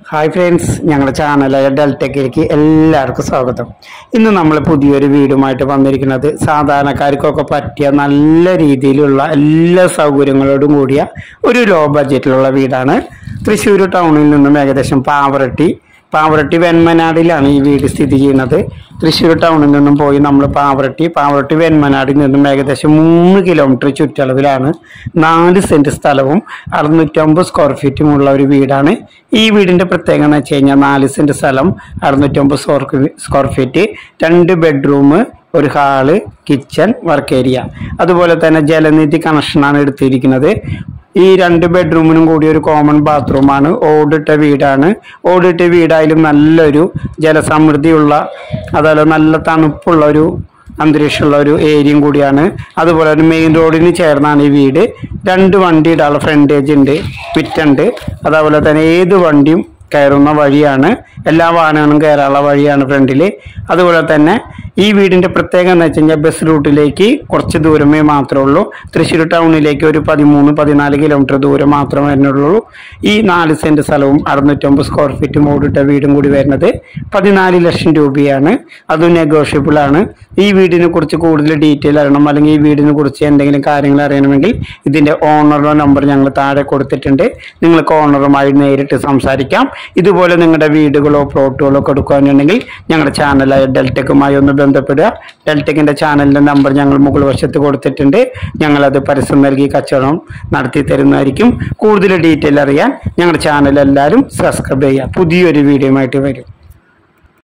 hi friends ഞങ്ങളുടെ ചാനലായ ഡെൽറ്റക്കിലേക്ക് എല്ലാവർക്കും സ്വാഗതം ഇന്ന് നമ്മൾ പുതിയൊരു വീടുമായിട്ട് വന്നിരിക്കുന്നത് സാധാരണക്കാർക്കൊക്കെ പറ്റിയ നല്ല രീതിയിലുള്ള എല്ലാ സൗകര്യങ്ങളോടും കൂടിയ ഒരു ലോ ബഡ്ജറ്റിലുള്ള വീടാണ് തൃശ്ശൂർ ടൗണിൽ നിന്നും ഏകദേശം പാവറട്ടി പാവറട്ടി വെൺമനാടിലാണ് ഈ വീട് സ്ഥിതി ചെയ്യുന്നത് തൃശ്ശൂർ ടൗണിൽ നിന്നും പോയി നമ്മൾ പാവറട്ടി പാവറട്ടി വെൺമനാടിൽ നിന്നും ഏകദേശം മൂന്ന് കിലോമീറ്റർ ചുറ്റളവിലാണ് നാല് സെന്റ് സ്ഥലവും അറുന്നൂറ്റമ്പത് സ്ക്വയർ ഫീറ്റുമുള്ള ഒരു വീടാണ് ഈ വീടിന്റെ പ്രത്യേകത എന്ന് വെച്ച് കഴിഞ്ഞാൽ നാല് സെന്റ് സ്ഥലം അറുന്നൂറ്റമ്പത് സ്ക്വയർ സ്ക്വയർ ഫീറ്റ് രണ്ട് ബെഡ്റൂം ഒരു ഹാള് കിച്ചൺ വർക്ക് ഏരിയ അതുപോലെ തന്നെ ജലനിധി കണക്ഷനാണ് എടുത്തിരിക്കുന്നത് ഈ രണ്ട് ബെഡ്റൂമിനും കൂടി ഒരു കോമൺ ബാത്റൂമാണ് ഓടിട്ട വീടാണ് ഓടിട്ട വീടായാലും നല്ലൊരു ജലസമൃദ്ധിയുള്ള അതുപോലെ നല്ല തണുപ്പുള്ള ഒരു അന്തരീക്ഷമുള്ള ഒരു ഏരിയയും കൂടിയാണ് അതുപോലെ തന്നെ മെയിൻ റോഡിന് ചേർന്നാണ് ഈ വീട് രണ്ട് വണ്ടി ഇടാനുള്ള ഫ്രണ്ടേജ് ഉണ്ട് വിറ്റുണ്ട് അതേപോലെ തന്നെ ഏത് വണ്ടിയും കയറുന്ന വഴിയാണ് എല്ലാ വാഹനങ്ങളും കയറാനുള്ള വഴിയാണ് ഫ്രണ്ടിൽ അതുപോലെ തന്നെ ഈ വീടിന്റെ പ്രത്യേകത എന്ന് വെച്ച് കഴിഞ്ഞാൽ ബസ് റൂട്ടിലേക്ക് കുറച്ച് ദൂരമേ മാത്രമേ ഉള്ളൂ തൃശ്ശൂർ ടൗണിലേക്ക് ഒരു പതിമൂന്ന് പതിനാല് കിലോമീറ്റർ ദൂരം മാത്രമേ വരുന്നുള്ളൂ ഈ നാല് സെന്റ് സ്ഥലവും അറുന്നൂറ്റമ്പത് സ്ക്വയർ ഫീറ്റ് മോടിട്ട വീടും കൂടി വരുന്നത് പതിനാല് ലക്ഷം രൂപയാണ് അത് നെഗോഷ്യബിൾ ആണ് ഈ വീടിനെ കുറിച്ച് കൂടുതൽ ഡീറ്റെയിൽ അറിയണം അല്ലെങ്കിൽ ഈ വീടിനെ കുറിച്ച് എന്തെങ്കിലും കാര്യങ്ങൾ അറിയണമെങ്കിൽ ഇതിന്റെ ഓണറുടെ നമ്പർ ഞങ്ങൾ താഴെ കൊടുത്തിട്ടുണ്ട് നിങ്ങൾക്ക് ഓണറുമായി നേരിട്ട് സംസാരിക്കാം ഇതുപോലെ നിങ്ങളുടെ വീടുകളോ പ്ലോട്ടുകളോ കൊടുക്കുകയാണെന്നുണ്ടെങ്കിൽ ഞങ്ങളുടെ ചാനലായ ഡെൽറ്റെക്കുമായി ഒന്ന് ബന്ധപ്പെടുക ഡെൽറ്റെക്കിന്റെ ചാനലിന്റെ നമ്പർ ഞങ്ങൾ മുകൾ വശത്ത് കൊടുത്തിട്ടുണ്ട് ഞങ്ങളത് പരസ്യം നൽകി കച്ചവടം നടത്തി തരുന്നതായിരിക്കും കൂടുതൽ ഡീറ്റെയിൽ അറിയാൻ ഞങ്ങളുടെ ചാനൽ എല്ലാവരും സബ്സ്ക്രൈബ് ചെയ്യുക പുതിയൊരു വീഡിയോയുമായിട്ട് വരും